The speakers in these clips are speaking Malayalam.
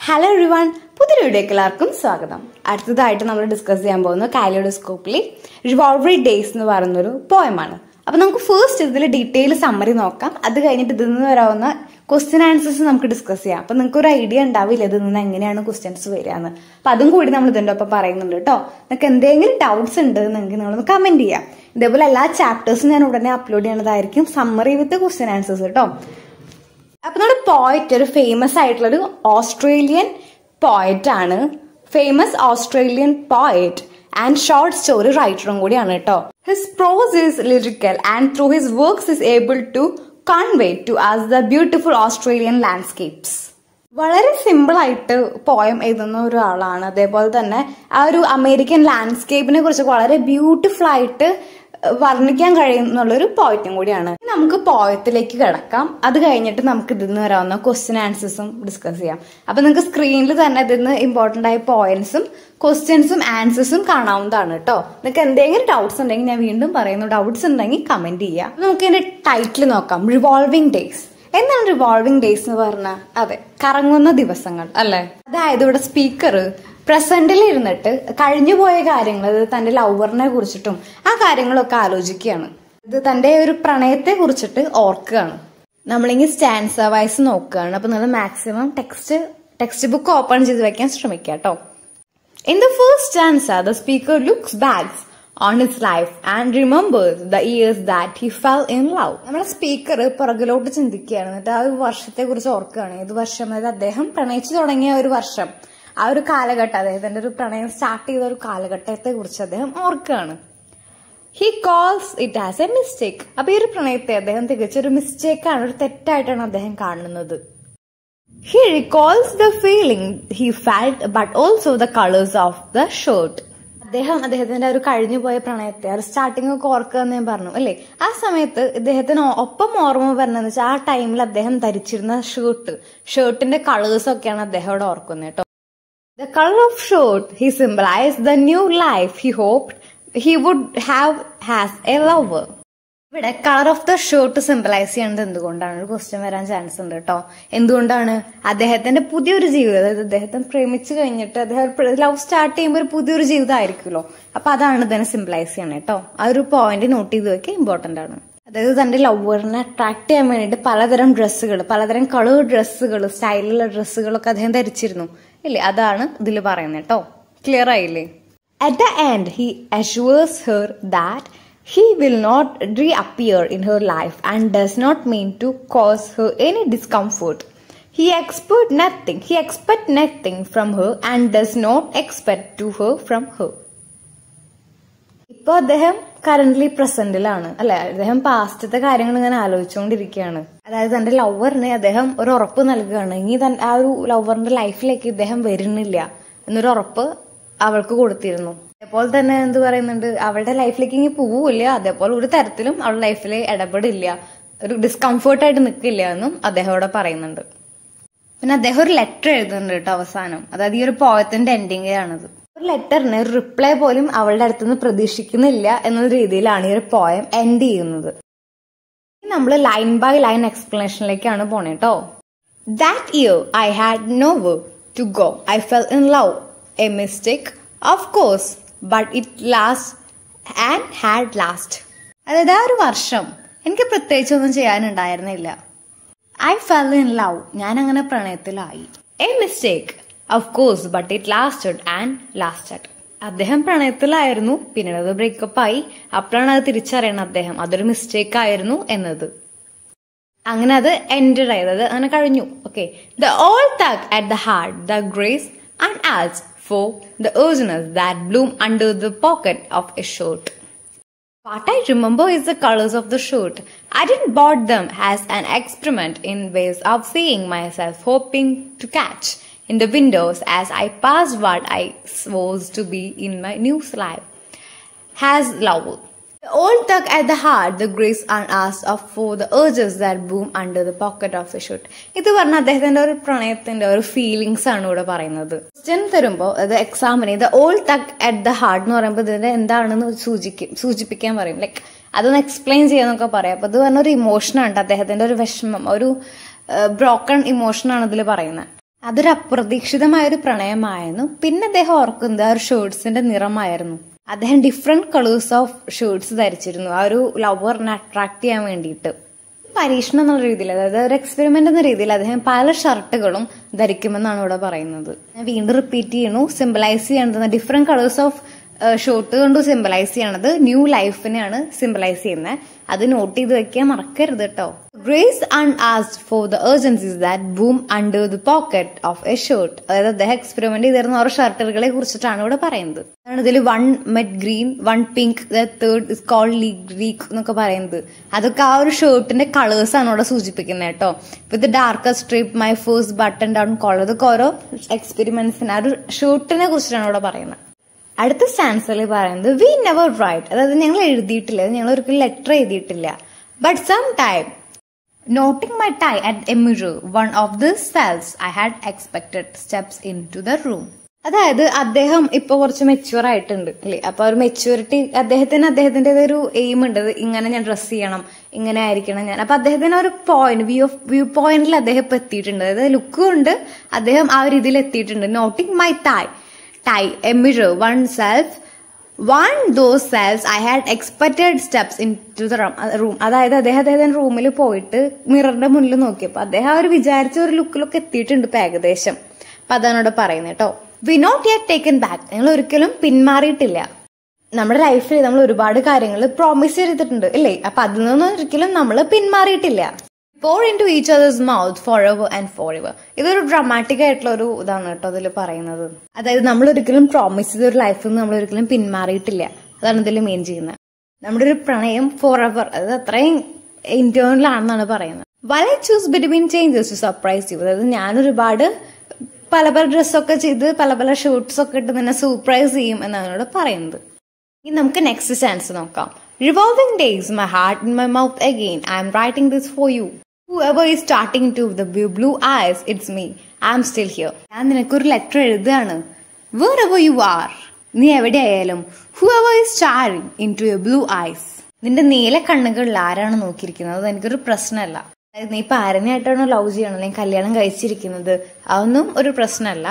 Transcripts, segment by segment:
ഹലോ എവ്രിവൺ പുതിയൊരു വീഡിയോക്ക് എല്ലാവർക്കും സ്വാഗതം അടുത്തതായിട്ട് നമ്മൾ ഡിസ്കസ് ചെയ്യാൻ പോകുന്ന കാലിയോഡോസ്കോപ്പിലെ റിവോൾവറി ഡേയ്സ് എന്ന് പറയുന്നൊരു പോയമാണ് അപ്പൊ നമുക്ക് ഫസ്റ്റ് ഇതിൽ ഡീറ്റെയിൽ സമ്മറി നോക്കാം അത് കഴിഞ്ഞിട്ട് ഇതിൽ നിന്ന് വരാവുന്ന ക്വസ്റ്റ്യൻ ആൻസേഴ്സ് നമുക്ക് ഡിസ്കസ് ചെയ്യാം അപ്പൊ നിങ്ങൾക്ക് ഒരു ഐഡിയ ഉണ്ടാവില്ല ഇതിൽ നിന്ന് എങ്ങനെയാണ് ക്വസ്റ്റ്യൻസ് വരിക എന്ന് അപ്പൊ അതും കൂടി നമ്മൾ ഇതിന്റെ ഒപ്പം പറയുന്നുണ്ട് കേട്ടോ നിങ്ങൾക്ക് എന്തെങ്കിലും ഡൗട്ട്സ് ഉണ്ട് എന്നെങ്കിൽ നിങ്ങളൊന്ന് കമന്റ് ചെയ്യാം ഇതേപോലെ എല്ലാ ചാപ്റ്റേഴ്സും ഞാൻ ഉടനെ അപ്ലോഡ് ചെയ്യണതായിരിക്കും സമ്മറി വിത്ത് ക്വസ്റ്റ്യൻ ആൻസേഴ്സ് കേട്ടോ അപ്പൊ നമ്മുടെ പോയറ്റ് ഒരു ഫേമസ് ആയിട്ടുള്ള ഒരു ഓസ്ട്രേലിയൻ പോയറ്റ് ആണ് famous Australian poet and short story റൈറ്ററും കൂടിയാണ് കേട്ടോ his prose is lyrical and through his works is able to convey to us the beautiful Australian landscapes വളരെ സിമ്പിൾ ആയിട്ട് പോയം എഴുതുന്ന ഒരാളാണ് അതേപോലെ തന്നെ ആ ഒരു അമേരിക്കൻ ലാൻഡ്സ്കേപ്പിനെ കുറിച്ച് വളരെ ബ്യൂട്ടിഫുൾ ആയിട്ട് വർണ്ണിക്കാൻ കഴിയുന്നുള്ള ഒരു പോയറ്റും കൂടിയാണ് നമുക്ക് പോയത്തിലേക്ക് കിടക്കാം അത് കഴിഞ്ഞിട്ട് നമുക്ക് ഇതിൽ നിന്ന് വരാവുന്ന ക്വസ്റ്റ്യൻ ആൻസേഴ്സും ഡിസ്കസ് ചെയ്യാം അപ്പൊ നിങ്ങൾക്ക് സ്ക്രീനിൽ തന്നെ ഇതിൽ നിന്ന് ഇമ്പോർട്ടന്റ് ആയ പോയിന്റ്സും ക്വസ്റ്റ്യൻസും ആൻസേഴ്സും കാണാവുന്നതാണ് കേട്ടോ നിങ്ങൾക്ക് എന്തെങ്കിലും ഡൗട്ട്സ് ഉണ്ടെങ്കിൽ ഞാൻ വീണ്ടും പറയുന്നു ഡൗട്ട്സ് ഉണ്ടെങ്കിൽ കമന്റ് ചെയ്യാം അപ്പൊ നമുക്ക് ഇതിന്റെ ടൈറ്റിൽ നോക്കാം റിവോൾവിംഗ് ഡേയ്സ് എന്താണ് റിവോൾവിംഗ് ഡേയ്സ് എന്ന് പറഞ്ഞാൽ അതെ കറങ്ങുന്ന ദിവസങ്ങൾ അല്ലെ അതായത് ഇവിടെ സ്പീക്കർ പ്രസന്റിൽ ഇരുന്നിട്ട് കഴിഞ്ഞു പോയ കാര്യങ്ങൾ അത് തന്റെ ലവറിനെ കുറിച്ചിട്ടും ആ കാര്യങ്ങളൊക്കെ ആലോചിക്കുകയാണ് ഇത് തന്റെ ഒരു പ്രണയത്തെ കുറിച്ചിട്ട് ഓർക്കുകയാണ് നമ്മളിങ്ങനെ സ്റ്റാൻസ വൈസ് നോക്കുകയാണ് അപ്പൊ നിങ്ങൾ maximum text text book open ചെയ്ത് വെക്കാൻ ശ്രമിക്കുക കേട്ടോ in the first stanza the speaker looks back on his life and remembers the years that he fell in love. നമ്മുടെ സ്പീക്കർ പുറകിലോട്ട് ചിന്തിക്കുകയാണ് എന്നിട്ട് ആ ഒരു വർഷത്തെ കുറിച്ച് ഓർക്കുകയാണ് ഏത് വർഷം അതായത് അദ്ദേഹം പ്രണയിച്ചു തുടങ്ങിയ ഒരു വർഷം ആ ഒരു കാലഘട്ടം അദ്ദേഹത്തിന്റെ ഒരു പ്രണയം സ്റ്റാർട്ട് ചെയ്ത ഒരു കാലഘട്ടത്തെ കുറിച്ച് അദ്ദേഹം ഓർക്കുകയാണ് he calls it as a mistake അപ്പൊ ഈ ഒരു പ്രണയത്തെ അദ്ദേഹം തികച്ചൊരു മിസ്റ്റേക്കാണ് ഒരു തെറ്റായിട്ടാണ് അദ്ദേഹം കാണുന്നത് He recalls the feeling he felt but also the colors of the shirt. അദ്ദേഹം അദ്ദേഹത്തിന്റെ ഒരു കഴിഞ്ഞു പോയ പ്രണയത്തെ ഒരു സ്റ്റാർട്ടിംഗ് ഒക്കെ ഓർക്കുക എന്ന് ഞാൻ പറഞ്ഞു അല്ലേ ആ സമയത്ത് ഇദ്ദേഹത്തിന് ഒപ്പം ഓർമ്മ വരുന്നതെന്ന് വെച്ചാൽ ആ ടൈമിൽ അദ്ദേഹം ധരിച്ചിരുന്ന ഷർട്ട് ഷർട്ടിന്റെ കളേഴ്സ് ഒക്കെയാണ് അദ്ദേഹം അവിടെ ഓർക്കുന്നത് കേട്ടോ The color of shirt he symbolized the new life he hoped he would have as a lover. ഇവിടെ colour of the shirt symbolise ചെയ്യുന്നത് എന്തുകൊണ്ടാണ് ഒരു ക്വസ്റ്റ്യൻ വരാൻ ചാൻസ് ഉണ്ട് കേട്ടോ എന്തുകൊണ്ടാണ് അദ്ദേഹത്തിന്റെ പുതിയൊരു ജീവിതം അതായത് അദ്ദേഹത്തെ പ്രേമിച്ചു കഴിഞ്ഞിട്ട് അദ്ദേഹം ലവ് സ്റ്റാർട്ട് ചെയ്യുമ്പോൾ ഒരു പുതിയൊരു ജീവിതം ആയിരിക്കുമല്ലോ അപ്പൊ അതാണ് ഇതിനെ സിംബലൈസ് ചെയ്യണേ കേട്ടോ ആ ഒരു പോയിന്റ് നോട്ട് ചെയ്ത് വെക്കുക ഇമ്പോർട്ടന്റ് ആണ് അതായത് തന്റെ ലവറിനെ അട്രാക്ട് ചെയ്യാൻ വേണ്ടിയിട്ട് പലതരം ഡ്രസ്സുകൾ പലതരം കളർ ഡ്രസ്സുകൾ സ്റ്റൈലിലുള്ള ഡ്രസ്സുകളൊക്കെ അദ്ദേഹം ധരിച്ചിരുന്നു ഇല്ലേ അതാണ് ഇതിൽ പറയുന്നത് കേട്ടോ ക്ലിയർ ആയില്ലേ At the end, he assures her that he will not reappear in her life and does not mean to cause her any discomfort. He expect nothing. He expect nothing from her and does not expect to her from her. ഇപ്പൊ അദ്ദേഹം കറന്റ്ലി പ്രസന്റിലാണ് അല്ലെ അദ്ദേഹം പാസ്റ്റത്തെ കാര്യങ്ങൾ ഇങ്ങനെ ആലോചിച്ചുകൊണ്ടിരിക്കുകയാണ് അതായത് തന്റെ ലവറിന് അദ്ദേഹം ഒരു ഉറപ്പ് നൽകുകയാണ് ഇനി തൻ ആ ഒരു ലവറിന്റെ ലൈഫിലേക്ക് ഇദ്ദേഹം വരുന്നില്ല എന്നൊരു ഉറപ്പ് അവൾക്ക് കൊടുത്തിരുന്നു അതേപോലെ തന്നെ എന്ത് പറയുന്നുണ്ട് അവളുടെ ലൈഫിലേക്ക് ഇനി പോവില്ല അതേപോലെ ഒരു തരത്തിലും അവളുടെ ലൈഫിൽ ഇടപെടില്ല ഒരു ഡിസ്കംഫേർട്ടായിട്ട് നിൽക്കില്ല എന്നും അദ്ദേഹം ഇവിടെ പറയുന്നുണ്ട് പിന്നെ അദ്ദേഹം ഒരു ലെറ്റർ എഴുതുന്നുണ്ട് കേട്ടോ അവസാനം അതായത് ഈ ഒരു പോയത്തിന്റെ എൻഡിങ് ആണത് ഒരു ലെറ്ററിന് ഒരു റിപ്ലൈ പോലും അവളുടെ അടുത്തുനിന്ന് പ്രതീക്ഷിക്കുന്നില്ല എന്ന രീതിയിലാണ് ഈ ഒരു പോയം എൻഡ് ചെയ്യുന്നത് നമ്മൾ ലൈൻ ബൈ ലൈൻ എക്സ്പ്ലനേഷനിലേക്കാണ് പോണേ കേട്ടോ that year I had no work to go I fell in love a mistake of course but it last and had last അതായത് ആ ഒരു വർഷം എനിക്ക് പ്രത്യേകിച്ചൊന്നും ചെയ്യാനുണ്ടായിരുന്നില്ല ഐ ഫെൽ ഇൻ ലവ് ഞാൻ അങ്ങനെ പ്രണയത്തിലായി a mistake of course but it lasted and lasted അദ്ദേഹം പ്രണയത്തിലായിരുന്നു പിന്നീട് അത് ബ്രേക്കപ്പ് ആയി അപ്പോഴാണ് അത് തിരിച്ചറിയണം അദ്ദേഹം അതൊരു മിസ്റ്റേക്ക് ആയിരുന്നു എന്നത് അങ്ങനെ അത് എൻഡ് ആയത് അങ്ങനെ കഴിഞ്ഞു okay the old tug at the heart the grace and as for the urgeness that bloom under the pocket of a shirt. What I remember is the colors of the shirt. I didn't bought them as an experiment in ways of seeing myself hoping to catch in the windows as I passed what I was to be in my new life. Has love. The old tug at the heart, the grace unasked of for the urges that boom under the pocket of the shirt. ഇത് പറഞ്ഞ അദ്ദേഹത്തിന്റെ ഒരു പ്രണയത്തിന്റെ ഒരു ഫീലിങ്സ് ആണ് ഇവിടെ പറയുന്നത് ക്വസ്റ്റ്യൻ തരുമ്പോൾ അത് എക്സാമിന് ഇത് all tug at the heart എന്ന് പറയുമ്പോൾ ഇതിന്റെ എന്താണെന്ന് സൂചിക്കും സൂചിപ്പിക്കാൻ പറയും ലൈക്ക് അതൊന്ന് എക്സ്പ്ലെയിൻ ചെയ്യാന്നൊക്കെ പറയാം അപ്പൊ ഇത് പറഞ്ഞ ഒരു ഇമോഷനാണ് അദ്ദേഹത്തിന്റെ ഒരു വിഷമം ഒരു ബ്രോക്കൺ ഇമോഷനാണ് ഇതിൽ പറയുന്നത് അതൊരു അപ്രതീക്ഷിതമായ ഒരു പ്രണയമായിരുന്നു പിന്നെ അദ്ദേഹം ഓർക്കുന്നത് ആ ഒരു ഷർട്സിന്റെ നിറമായിരുന്നു അദ്ദേഹം ഡിഫറെന്റ് കളേഴ്സ് ഓഫ് ഷർട്സ് ധരിച്ചിരുന്നു ആ ഒരു ലവറിനെ അട്രാക്ട് ചെയ്യാൻ വേണ്ടിയിട്ട് പരീക്ഷണം എന്നുള്ള രീതിയിൽ അതായത് ഒരു എക്സ്പെരിമെന്റ് എന്ന രീതിയിൽ അദ്ദേഹം പല ഷർട്ടുകളും ധരിക്കുമെന്നാണ് ഇവിടെ പറയുന്നത് ഞാൻ വീണ്ടും റിപ്പീറ്റ് ചെയ്യുന്നു സിംബലൈസ് ചെയ്യേണ്ടത് ഡിഫറെന്റ് കളേഴ്സ് ഓഫ് ഷോട്ട് കൊണ്ട് സിംബലൈസ് ചെയ്യണത് ന്യൂ ലൈഫിനെയാണ് സിംബലൈസ് ചെയ്യുന്നത് അത് നോട്ട് ചെയ്ത് വെക്കാൻ മറക്കരുത് കേട്ടോ grace unasked for the urgencies that boom under the pocket of a shirt അതായത് അദ്ദേഹം എക്സ്പെരിമെന്റ് ചെയ്തിരുന്ന ഓരോ ഷർട്ടുകളെ കുറിച്ചിട്ടാണ് ഇവിടെ പറയുന്നത് അതാണ് ഇതിൽ one met green one pink third is called league league എന്നൊക്കെ പറയുന്നത് അതൊക്കെ ആ ഒരു ഷർട്ടിന്റെ കളേഴ്സ് ആണ് ഇവിടെ സൂചിപ്പിക്കുന്നത് കേട്ടോ with dark stripe my first button down collar ഇതൊക്കെ ഓരോ എക്സ്പെരിമെന്റ്സിന് ആ ഒരു ഷർട്ടിനെ കുറിച്ചിട്ടാണ് ഇവിടെ പറയുന്നത് അടുത്ത സ്റ്റാൻസിൽ പറയുന്നത് വി നെവർ റൈറ്റ് അതായത് ഞങ്ങൾ എഴുതിയിട്ടില്ല ഞങ്ങൾ ഒരിക്കലും ലെറ്റർ എഴുതിയിട്ടില്ല but some time knotting my tie at a mirror one of the cells I had expected steps into the room അതായത് അദ്ദേഹം ഇപ്പൊ കുറച്ച് മെച്യൂർ ആയിട്ടുണ്ട് അല്ലേ അപ്പൊ ഒരു മെച്യൂരിറ്റി അദ്ദേഹത്തിന് അദ്ദേഹത്തിന്റെ ഒരു എയിം ഉണ്ട് ഇങ്ങനെ ഞാൻ ഡ്രസ് ചെയ്യണം ഇങ്ങനെ ആയിരിക്കണം ഞാൻ അപ്പൊ അദ്ദേഹത്തിന് ഒരു പോയിന്റ് വ്യൂ ഓഫ് വ്യൂ പോയിന്റിൽ അദ്ദേഹം ഇപ്പൊ എത്തിയിട്ടുണ്ട് അതായത് ലുക്കും ഉണ്ട് അദ്ദേഹം ആ ഒരു ഇതിൽ എത്തിയിട്ടുണ്ട് knotting my tie tie a mirror oneself one those selves i had expected steps into the room room അതായത് അദ്ദേഹം അദ്ദേഹത്തിന്റെ റൂമിൽ പോയിട്ട് മിററിന്റെ മുന്നിൽ നോക്കിയപ്പോ അദ്ദേഹം അവർ വിചാരിച്ച ഒരു ലുക്കിലൊക്കെ എത്തിയിട്ടുണ്ട് ഇപ്പൊ ഏകദേശം അപ്പൊ അതാണ് ഇവിടെ പറയുന്നത് കേട്ടോ we not yet taken back ഞങ്ങൾ ഒരിക്കലും പിന്മാറിയിട്ടില്ല നമ്മുടെ ലൈഫിൽ നമ്മൾ ഒരുപാട് കാര്യങ്ങൾ പ്രോമിസ് ചെയ്തിട്ടുണ്ട് അല്ലേ അപ്പൊ അതിൽ നിന്നൊന്നും ഒരിക്കലും നമ്മൾ പിന്മാറിയിട്ടില്ല pour into each other's mouth for ever and for ever ഇതൊരു ഡ്രാമാറ്റിക് ആയിട്ടുള്ള ഒരു ഇതാണ് കേട്ടോ അതിൽ പറയുന്നത് അതായത് നമ്മൾ ഒരിക്കലും പ്രോമിസ് ചെയ്ത ഒരു ലൈഫിൽ നിന്ന് നമ്മൾ ഒരിക്കലും പിന്മാറിയിട്ടില്ല അതാണ് ഇതിൽ മെയിൻ ചെയ്യുന്നത് നമ്മുടെ ഒരു പ്രണയം ഫോർ എവർ അത് അത്രയും ഇന്റേണൽ ആണെന്നാണ് പറയുന്നത് we'll choose between changes to surprise you അതായത് ഞാൻ ഒരുപാട് പല പല ഡ്രസ്സൊക്കെ ചെയ്ത് പല പല ഷൂട്ട്സ് ഒക്കെ ഇട്ട് നിന്നെ സർപ്രൈസ് ചെയ്യും എന്നാണ് ഇവിടെ പറയുന്നത് ഇനി നമുക്ക് നെക്സ്റ്റ് ചാൻസ് നോക്കാം revolving days my heart in my mouth again I'm writing this for you whoever is starting to the blue eyes it's me i'm still here ഞാൻ നിനക്കൊരു ലെറ്റർ എഴുതുകയാണ് wherever you are നീ എവിടെയായാലും whoever is staring into your blue eyes നിന്റെ നീല കണ്ണുകളിൽ ആരാണ് നോക്കിയിരിക്കുന്നത് അത് എനിക്കൊരു പ്രശ്നമല്ല അതായത് നീ ഇപ്പൊ ആരനെയായിട്ടാണോ ലവ് ചെയ്യണം അല്ലെങ്കിൽ കല്യാണം കഴിച്ചിരിക്കുന്നത് അതൊന്നും ഒരു പ്രശ്നമല്ല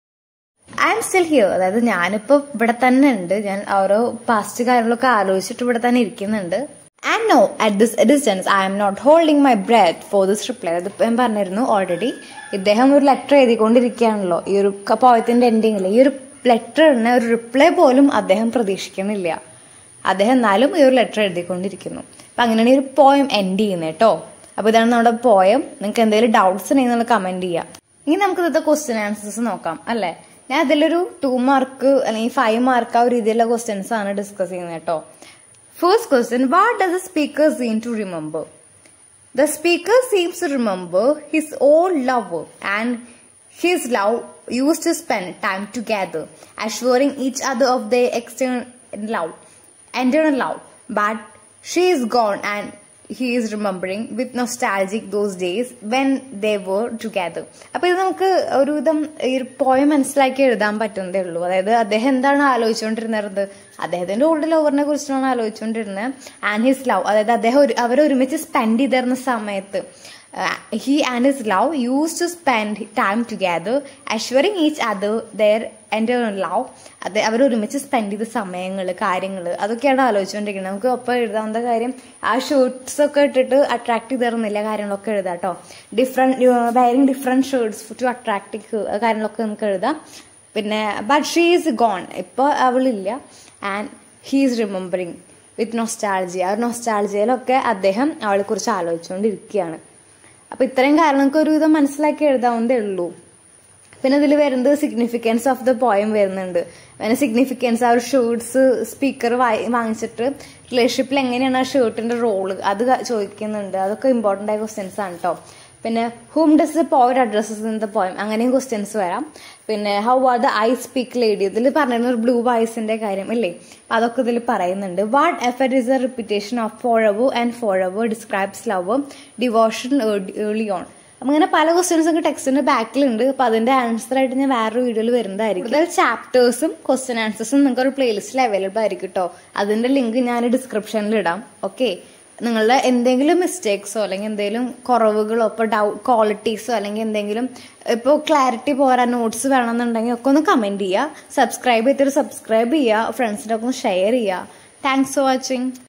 ഐ എം സ്റ്റിൽ ഹിയർ അതായത് ഞാനിപ്പോ ഇവിടെ തന്നെ ഉണ്ട് ഞാൻ ഓരോ പാസ്റ്റ് കാര്യങ്ങളൊക്കെ ആലോചിച്ചിട്ട് ഇവിടെ തന്നെ ഇരിക്കുന്നുണ്ട് and now at this distance I'm not holding my breath for this reply അത് ഞാൻ പറഞ്ഞിരുന്നു ഓൾറെഡി ഇദ്ദേഹം ഒരു ലെറ്റർ എഴുതിക്കൊണ്ടിരിക്കുകയാണല്ലോ ഈ ഒരു പോയത്തിന്റെ എൻഡിങ്ങിൽ ഈ ഒരു ലെറ്ററിന് ഒരു റിപ്ലൈ പോലും അദ്ദേഹം പ്രതീക്ഷിക്കണില്ല അദ്ദേഹം എന്നാലും ഈ ഒരു ലെറ്റർ എഴുതിക്കൊണ്ടിരിക്കുന്നു അപ്പൊ അങ്ങനെയാണ് ഈ ഒരു പോയം എൻഡ് ചെയ്യുന്നത് കേട്ടോ അപ്പൊ ഇതാണ് നമ്മുടെ പോയം നിങ്ങൾക്ക് എന്തെങ്കിലും ഡൗട്ട്സ് ഉണ്ടെങ്കിൽ നിങ്ങൾ കമന്റ് ചെയ്യാം ഇനി നമുക്ക് ഇന്നത്തെ ക്വസ്റ്റ്യൻ ആൻസേഴ്സ് നോക്കാം അല്ലേ ഞാൻ അതിലൊരു ടു മാർക്ക് അല്ലെങ്കിൽ ഫൈവ് മാർക്ക് ആ ഒരു രീതിയിലുള്ള ക്വസ്റ്റ്യൻസ് ആണ് ഡിസ്കസ് ചെയ്യുന്നത് കേട്ടോ First question What does the speaker seem to remember? The speaker seems to remember his old lover and his love used to spend time together, assuring each other of their external love, internal love. But she is gone and he is remembering with nostalgic those days when they were together. അപ്പൊ ഇത് നമുക്ക് ഒരുവിധം ഈ പോയം മനസ്സിലാക്കി എഴുതാൻ പറ്റുന്നതേ ഉള്ളൂ അതായത് അദ്ദേഹം എന്താണ് ആലോചിച്ചുകൊണ്ടിരുന്നത് അദ്ദേഹത്തിന്റെ ഓൾഡ് ലവറിനെ കുറിച്ചാണ് ആലോചിച്ചുകൊണ്ടിരുന്നത് ആൻഡ് ഹിസ് ലവ് അതായത് അദ്ദേഹം ഒരു- അവർ ഒരുമിച്ച് സ്പെൻഡ് ചെയ്തിരുന്ന സമയത്ത് he and his love use to spend time together assuring each other ദർ എൻ്റെ ലവ് അത് അവർ ഒരുമിച്ച് സ്പെൻഡ് ചെയ്ത സമയങ്ങൾ കാര്യങ്ങൾ അതൊക്കെയാണ് ആലോചിച്ചുകൊണ്ടിരിക്കുന്നത് നമുക്ക് ഒപ്പം എഴുതാവുന്ന കാര്യം ആ ഷർട്ട്സ് ഒക്കെ ഇട്ടിട്ട് അട്രാക്ട് ചെയ്തിരുന്നില്ല കാര്യങ്ങളൊക്കെ എഴുതാം കേട്ടോ different wearing different shirts to attract കാര്യങ്ങളൊക്കെ നമുക്ക് എഴുതാം പിന്നെ ബട്ട് ഷീ ഈസ് ഗോൺ ഇപ്പോൾ അവളില്ല and he is remembering with nostalgia ആ ഒരു നൊസ്റ്റാൾജിയയിലൊക്കെ അദ്ദേഹം അവളെ കുറിച്ച് ആലോചിച്ചുകൊണ്ടിരിക്കുകയാണ് അപ്പൊ ഇത്രയും കാരണങ്ങൾക്ക് ഒരുവിധം മനസ്സിലാക്കി എഴുതാവുന്നതേ ഉള്ളൂ പിന്നെ ഇതിൽ വരുന്നത് സിഗ്നിഫിക്കൻസ് ഓഫ് ദ പോയം വരുന്നുണ്ട് പിന്നെ സിഗ്നിഫിക്കൻസ് ആ ഒരു ഷർട്ട്സ് സ്പീക്കർ വാങ്ങിച്ചിട്ട് റിലേഷൻഷിപ്പിൽ എങ്ങനെയാണ് ആ ഷർട്ടിന്റെ റോള് അത് ക- ചോദിക്കുന്നുണ്ട് അതൊക്കെ ഇമ്പോർട്ടന്റ് ആയ ക്വസ്റ്റ്യൻസ് ആണ് കേട്ടോ പിന്നെ whom does the poet addresses in the poem അങ്ങനെയും ക്വസ്റ്റ്യൻസ് വരാം പിന്നെ how are the I speak lady ഇതിൽ പറഞ്ഞിരുന്ന ഒരു ബ്ലൂ വൈസിന്റെ കാര്യം അല്ലേ അതൊക്കെ ഇതിൽ പറയുന്നുണ്ട് what effort is a repetition of for ever and for ever describes love devotion early on അപ്പൊ ഇങ്ങനെ പല ക്വസ്റ്റ്യൻസ് ഒക്കെ ടെക്സ്റ്റിന്റെ ബാക്കിലുണ്ട് അപ്പൊ അതിന്റെ ആൻസർ ആയിട്ട് ഞാൻ വേറൊരു വീഡിയോയിൽ വരുന്നതായിരിക്കും കൂടുതൽ ചാപ്റ്റേഴ്സും ക്വസ്റ്റ്യൻ ആൻസേഴ്സും നിങ്ങൾക്ക് ഒരു പ്ലേലിസ്റ്റിൽ അവൈലബിൾ ആയിരിക്കും കേട്ടോ അതിന്റെ ലിങ്ക് ഞാൻ ഡിസ്ക്രിപ്ഷനിൽ ഇടാം ഓക്കെ നിങ്ങളുടെ എന്തെങ്കിലും മിസ്റ്റേക്സോ അല്ലെങ്കിൽ എന്തെങ്കിലും കുറവുകളോ ഇപ്പോൾ ഡൗട്ട് ക്വാളിറ്റീസോ അല്ലെങ്കിൽ എന്തെങ്കിലും ഇപ്പോൾ ക്ലാരിറ്റി പോരാ നോട്ട്സ് വേണമെന്നുണ്ടെങ്കിൽ ഒക്കെ ഒന്ന് കമൻറ്റ് ചെയ്യുക സബ്സ്ക്രൈബ് ചെയ്തിട്ട് സബ്സ്ക്രൈബ് ചെയ്യുക ഫ്രണ്ട്സിനൊക്കെ ഒന്ന് ഷെയർ ചെയ്യുക താങ്ക്സ് ഫോർ വാച്ചിങ്